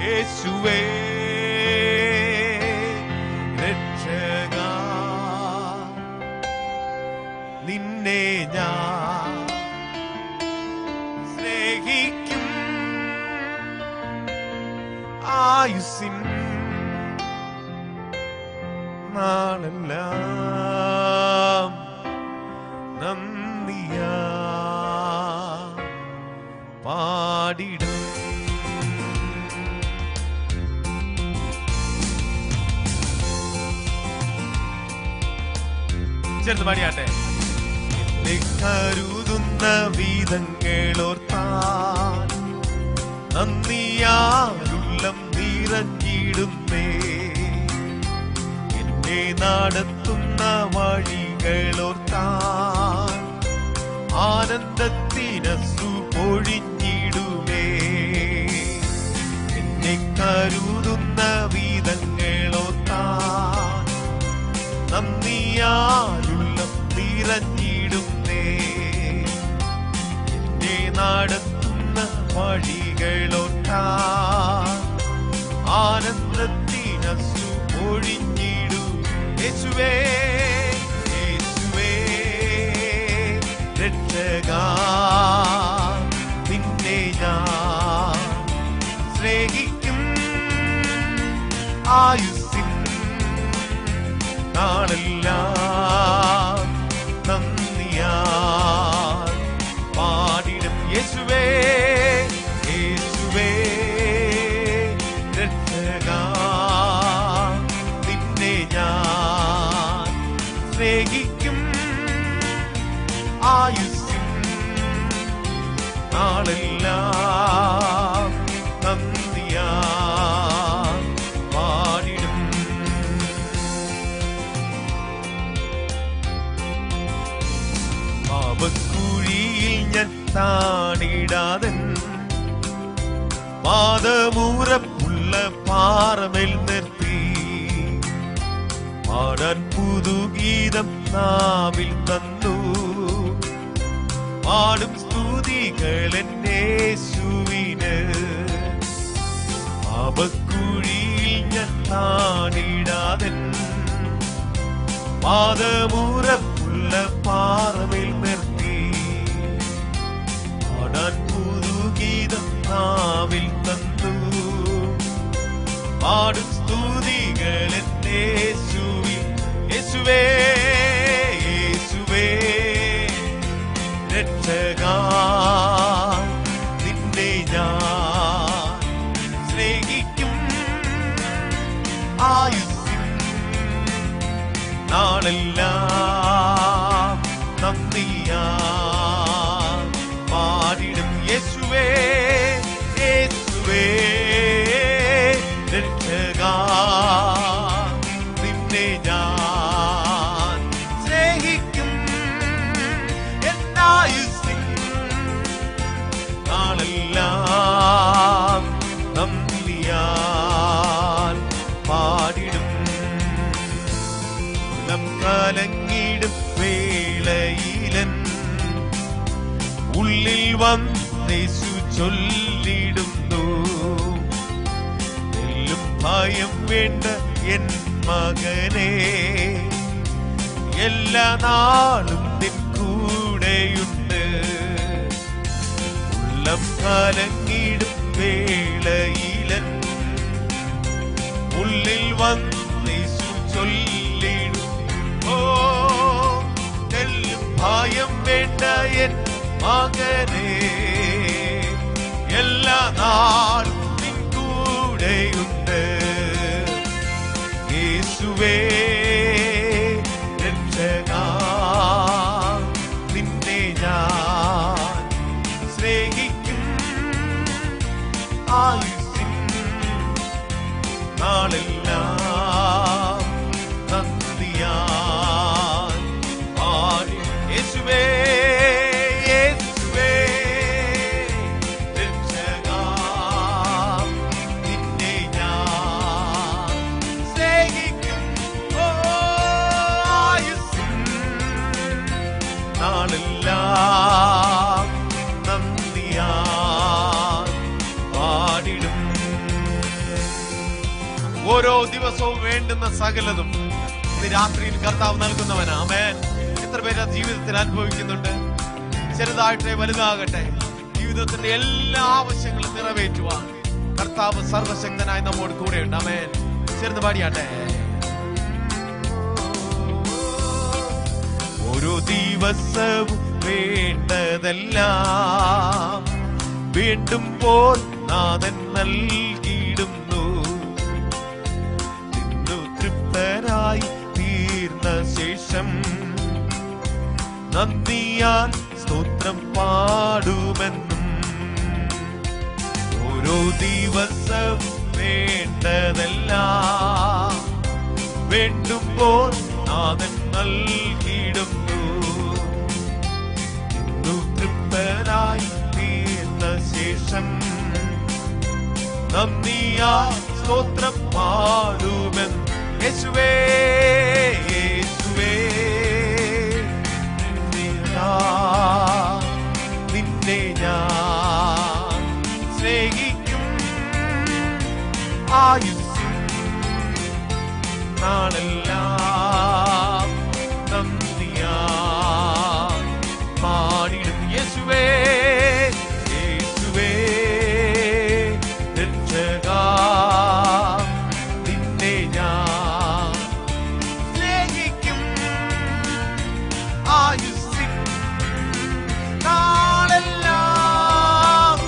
യേശുവേ രക്ഷക നിന്നെ ഞാൻ സ്നേഹിക്കും ആയുസിൻ നാളെല്ലാം നന്ദിയാ പാടിടും ചേർന്ന് പാടിയാട്ടെ എന്നെ കരുതുന്ന വീതങ്ങളോർത്താൻ നന്ദിയാരുള്ളം നിറഞ്ഞിടുന്നേ എന്നെ നടത്തുന്ന വഴികളോർത്താൻ ആനന്ദത്തിനസു പൊഴിഞ്ഞിടുമേ എന്നെ കരുതുന്ന വീതങ്ങളോർത്താൻ നന്ദിയാലുള്ള നിറഞ്ഞിടുന്നേ എന്നെ നടത്തുന്ന വഴികളോർത്താൻ ആനന്ദത്തിനസു ഒഴിഞ്ഞിടു യേശുവേ യേശുവേ രക്ഷക നിന്നെ ഞാൻ സ്നേഹിക്കും ആയുസിൻ നാളെല്ലാം നന്ദിയാ പാടിടും യേശുവേ യേശുവേ രക്ഷക നിന്നെ ഞാൻ സ്നേഹിക്കും ആയുസ്സിൻ നാളെല്ലാം നന്ദിയാ പാടിടും പാപക്കുഴിയിൽ ഞാൻ താണിടാതൻ പാദമൂറപ്പുള്ള പാറമേൽ നിർത്തി പാടാൻ പുതുഗീതം നാവിൽ തന്നു പാടും സ്തുതികൾ എന്നേശുവിന് പാപക്കുഴിയിൽ ഞാൻ താണിടാതൻ പാദമൂറപ്പുള്ള പാറമേൽ നിർത്തി പാടാൻ പുതുഗീതം നാവിൽ തന്നു പാടും സ്തുതികൾ യേശുവിൽ യേശുവേ യേശുവേ രക്ഷക നിന്നെ ഞാൻ സ്നേഹിക്കും ആയുസ്സിൻ നാളെല്ലാം നന്ദിയാ പാടിടും യേശുവേ യേശുവേ രക്ഷക നിന്നെ ഞാൻ സ്നേഹിക്കും എന്നായുസിൻ നാളെല്ലാം നന്ദിയാൽ പാടിടും ഉള്ളം കലങ്ങിടും വേളയിലൻ ഉള്ളിൽ വന്നേശു ചൊല്ലിടുന്നു എല്ലും ഭയം വേണ്ട എൻ മകനെ എല്ലാ നാളും നിൻ കൂടെയുണ്ട് ഉള്ളം കലങ്ങിടും വേളയിലൻ ഉള്ളിൽ വന്നേശു ചൊല്ലിടും ഓ തെല്ലും ഭയം വേണ്ട എൻ മകനെ എല്ലാ നാളും നിൻ കൂടെയുണ്ട് യേശുവേ രക്ഷക നിന്നെ ഞാൻ സ്നേഹിക്കും ആയുസിൻ നാളെല്ലാം നന്ദിയാൻ പാടി യേശുവേ യേശുവേ രക്ഷക നിന്നെ ഞാൻ സ്നേഹിക്കും ഓ ആയുസ്സിൻ നാളെല്ലാം നന്ദിയാൻ പാടിടും ഓരോ ദിവസവും വേണ്ടുന്ന സകലതും ഇന്ന് രാത്രിയിൽ കർത്താവ് നൽകുന്നവനാ ആമേൻ എത്ര പേര് അത് ജീവിതത്തിൽ അനുഭവിക്കുന്നുണ്ട് ചെറുതാകട്ടെ വലുതാകട്ടെ ജീവിതത്തിന്റെ എല്ലാ ആവശ്യങ്ങളും നിറവേറ്റുവാൻ കർത്താവ് സർവശക്തനായി നമ്മോട് കൂടെയുണ്ട് അമേൻ ചെറുത് പാടിയാട്ടെ ഒരു ദിവസവും വേണ്ടതെല്ലാം വീണ്ടും പോൽ നാഥൻ നൽകിയിടുന്നു തിന്നു തൃപ്തരായി തീർന്ന ശേഷം നന്ദിയാൽ സ്തോത്രം പാടുമെന്നും ഓരോ ദിവസം വേണ്ടതെല്ലാം വേണ്ടുമ്പോൾ നാഥൻ നൽകിയിടുന്നു ഇന്നു തൃപ്തനായി തീർന്ന ശേഷം നന്ദിയാ സ്തോത്രം പാടുമെൻ യേശുവേ യേശുവേ നിന്നാ, നിന്നെ ഞാൻ സ്നേഹിക്കും ആയുസ്സും നാളെല്ലാം നന്ദിയാ പാടിടും യേശുവേ യേശുവേ രക്ഷകാ നിന്നെ ഞാൻ സ്നേഹിക്കും ആയുസ്സിൻ നാളെല്ലാം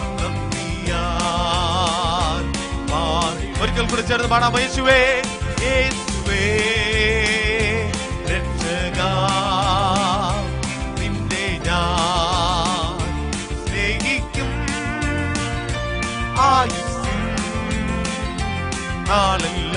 നന്ദിയാൽ പാടി ഒരിക്കൽ കൂടി ചേർന്ന് പാടാം യേശുവേ യേശുവേ രക്ഷകാ നിന്നെ ഞാൻ സ്നേഹിക്കും ആയുസ്സിൻ നാളെല്ലാം